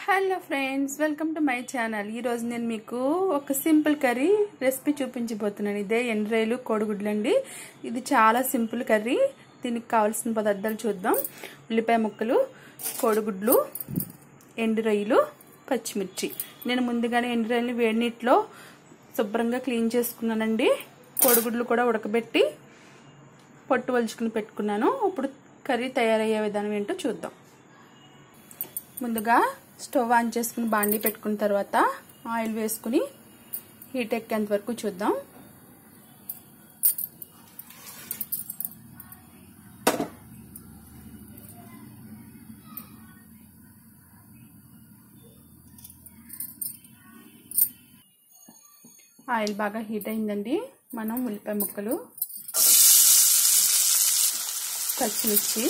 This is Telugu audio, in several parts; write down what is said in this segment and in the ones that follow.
hello friends welcome to my channel ఈరోజు నేను మీకు ఒక సింపుల్ కర్రీ రెసిపీ చూపించబోతున్నాను ఇదే ఎండ్రాయిలు కోడిగుడ్లు అండి ఇది చాలా సింపుల్ కర్రీ దీనికి కావాల్సిన పదార్థాలు చూద్దాం ఉల్లిపాయ ముక్కలు కోడిగుడ్లు ఎండు రొయ్యలు పచ్చిమిర్చి నేను ముందుగానే ఎండు రొయ్యలు వేడి నీటిలో శుభ్రంగా క్లీన్ చేసుకున్నానండి కోడిగుడ్లు కూడా ఉడకబెట్టి పొట్టు వలుచుకుని పెట్టుకున్నాను ఇప్పుడు కర్రీ తయారయ్యే విధానం ఏంటో చూద్దాం ముందుగా స్టవ్ ఆన్ చేసుకుని బాండీ పెట్టుకున్న తర్వాత ఆయిల్ వేసుకుని హీట్ ఎక్కేంత వరకు చూద్దాం ఆయిల్ బాగా హీట్ అయిందండి మనం ఉల్లిపాయ ముక్కలు పచ్చిమిర్చి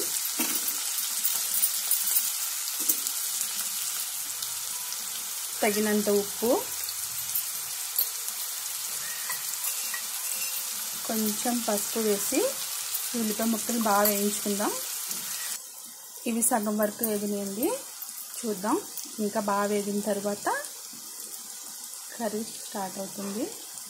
తగినంత ఉప్పు కొంచెం పసుపు వేసి ఉల్లిపాయ ముక్కలు బాగా వేయించుకుందాం ఇవి సగం వరకు వేగినాయండి చూద్దాం ఇంకా బాగా వేగిన తర్వాత కర్రీ స్టార్ట్ అవుతుంది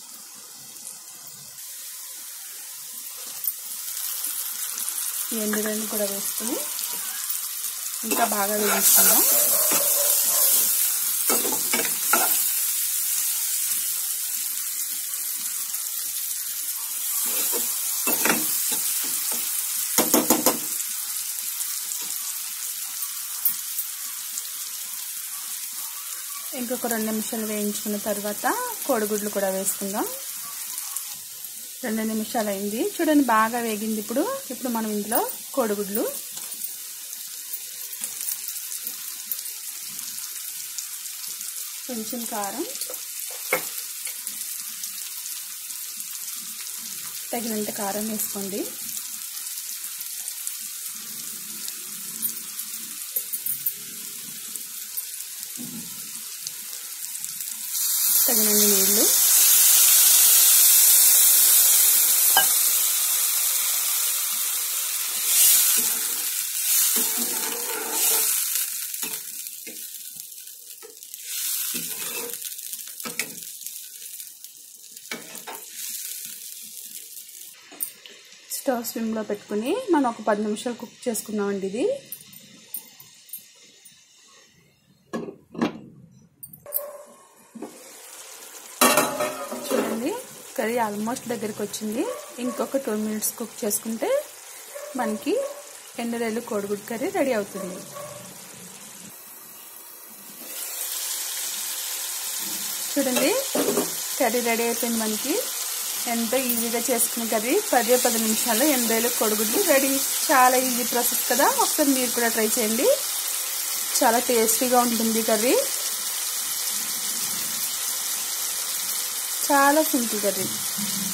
ఎండురని కూడా వేసుకుని ఇంకా బాగా వేయించుకుందాం ఇంకొక రెండు నిమిషాలు వేయించుకున్న తర్వాత కోడిగుడ్లు కూడా వేసుకుందాం రెండు నిమిషాలు అయింది చూడండి బాగా వేగింది ఇప్పుడు ఇప్పుడు మనం ఇందులో కోడిగుడ్లు కొంచెం కారం తగినంత కారం వేసుకోండి తగినన్ని నీళ్ళు స్టవ్ స్విమ్లో పెట్టుకుని మనం ఒక పది నిమిషాలు కుక్ చేసుకున్నామండి ఇది చూడండి కర్రీ ఆల్మోస్ట్ దగ్గరికి వచ్చింది ఇంకొక టూ మినిట్స్ కుక్ చేసుకుంటే మనకి ఎండురేలు కోడిగుడ్డు కర్రీ రెడీ అవుతుంది చూడండి కర్రీ రెడీ అయిపోయింది మనకి ఎంతో ఈజీగా చేసుకునే కర్రీ పదే పది నిమిషాల్లో ఎండేలు కొడుగుడ్లు రెడీ చాలా ఈజీ ప్రాసెస్ కదా ఒకసారి మీరు కూడా ట్రై చేయండి చాలా టేస్టీగా ఉంటుంది కర్రీ చాలా సింపుల్ కర్రీ